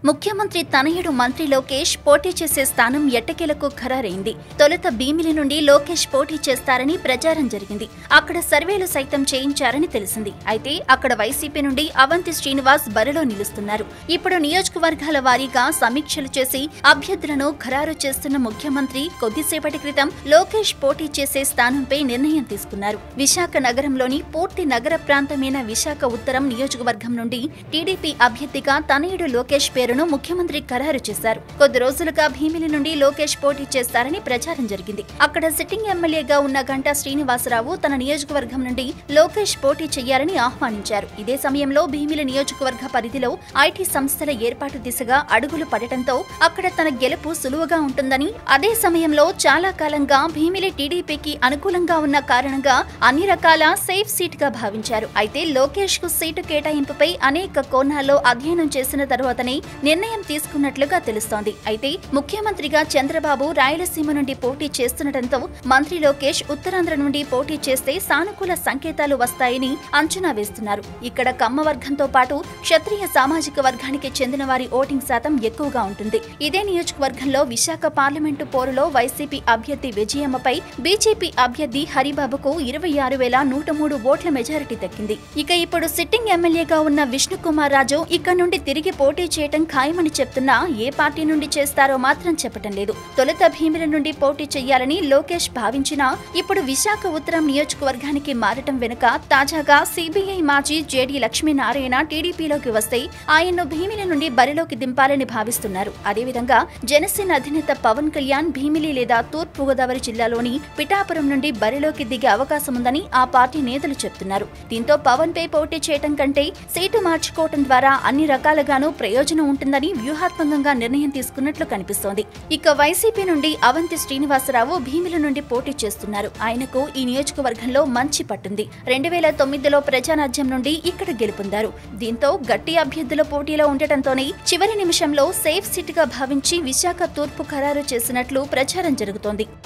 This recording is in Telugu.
ముఖ్యమంత్రి తనయుడు మంత్రి లోకేష్ పోటీ చేసే స్థానం ఎట్టకేలకు ఖరారైంది తొలుత భీమిలి నుండి లోకేష్ పోటీ చేస్తారని ప్రచారం జరిగింది అక్కడ సర్వేలు సైతం చేయించారని తెలిసింది అయితే అక్కడ వైసీపీ నుండి అవంతి శ్రీనివాస్ బరిలో నిలుస్తున్నారు ఇప్పుడు నియోజకవర్గాల వారీగా సమీక్షలు చేసి అభ్యర్థులను ఖరారు చేస్తున్న ముఖ్యమంత్రి కొద్దిసేపటి క్రితం లోకేష్ పోటీ చేసే స్థానంపై నిర్ణయం తీసుకున్నారు విశాఖ నగరంలోని పూర్తి నగర ప్రాంతమైన విశాఖ ఉత్తరం నియోజకవర్గం నుండి టీడీపీ అభ్యర్థిగా తనయుడు లోకేష్ పేరును ముఖ్యమంత్రి ఖరారు చేశారు కొద్ది రోజులుగా భీమిలి నుండి లోకేష్ పోటీ చేస్తారని ప్రచారం జరిగింది అక్కడ సిట్టింగ్ ఎమ్మెల్యేగా ఉన్న గంటా శ్రీనివాసరావు తన నియోజకవర్గం నుండి లోకేష్ పోటీ చేయాలని ఆహ్వానించారు ఇదే సమయంలో భీమిలి నియోజకవర్గ పరిధిలో ఐటీ సంస్థల ఏర్పాటు దిశగా అడుగులు పడటంతో అక్కడ తన గెలుపు సులువుగా ఉంటుందని అదే సమయంలో చాలా కాలంగా భీమిలి టీడీపీకి అనుకూలంగా ఉన్న కారణంగా అన్ని రకాల సేఫ్ సీట్ గా భావించారు అయితే లోకేష్ కు సీటు కేటాయింపుపై అనేక కోణాల్లో అధ్యయనం చేసిన తరువాతనే నిర్ణయం తీసుకున్నట్లుగా తెలుస్తోంది అయితే ముఖ్యమంత్రిగా చంద్రబాబు రాయలసీమ నుండి పోటీ చేస్తుండటంతో మంత్రి లోకేష్ ఉత్తరాంధ్ర నుండి పోటీ చేస్తే సానుకూల సంకేతాలు వస్తాయని అంచనా వేస్తున్నారు ఇక్కడ కమ్మ వర్గంతో పాటు క్షత్రియ సామాజిక వర్గానికి చెందిన వారి ఓటింగ్ శాతం ఎక్కువగా ఉంటుంది ఇదే నియోజకవర్గంలో విశాఖ పార్లమెంటు పోరులో వైసీపీ అభ్యర్థి విజయమ్మపై బీజేపీ అభ్యర్థి హరిబాబుకు ఇరవై ఆరు వేల నూట మూడు ఓట్ల మెజారిటీ దక్కింది ఇక ఇప్పుడు సిట్టింగ్ ఎమ్మెల్యేగా ఉన్న విష్ణుకుమార్ రాజు ఇక్కడ నుండి తిరిగి పోటీ చేయటం ఖాయమని చెప్తున్నా ఏ పార్టీ నుండి చేస్తారో మాత్రం చెప్పటం లేదు తొలుత భీమిల నుండి పోటీ చేయాలని లోకేష్ భావించినా ఇప్పుడు విశాఖ ఉత్తరం నియోజకవర్గానికి మారటం వెనుక తాజాగా సిబిఐ మాజీ జేడీ లక్ష్మీనారాయణ టీడీపీలోకి వస్తే ఆయన్ను భీమిలి నుండి బరిలోకి దింపాలని భావిస్తున్నారు అదేవిధంగా జనసేన అధినేత పవన్ కళ్యాణ్ భీమిలి లేదా తూర్పు గోదావరి జిల్లాలోని పిఠాపురం నుండి బరిలోకి దిగే అవకాశం ఉందని ఆ పార్టీ నేతలు చెప్తున్నారు దీంతో పవన్ పై పోటీ చేయటం కంటే సీటు మార్చుకోవటం ద్వారా అన్ని రకాలుగానూ ప్రయోజనం ఉంటుందని వ్యూహాత్మకంగా నిర్ణయం తీసుకున్నట్లు కనిపిస్తోంది ఇక వైసీపీ నుండి అవంతి శ్రీనివాసరావు భీమిల నుండి పోటీ చేస్తున్నారు ఆయనకు ఈ నియోజకవర్గంలో మంచి పట్టుంది రెండు వేల తొమ్మిదిలో ప్రజారాజ్యం నుండి ఇక్కడ గెలుపొందారు దీంతో గట్టి అభ్యర్థుల పోటీలో ఉండటంతోనే చివరి నిమిషంలో సేఫ్ సీట్ గా భావించి విశాఖ తూర్పు ఖరారు చేసినట్లు ప్రచారం జరుగుతోంది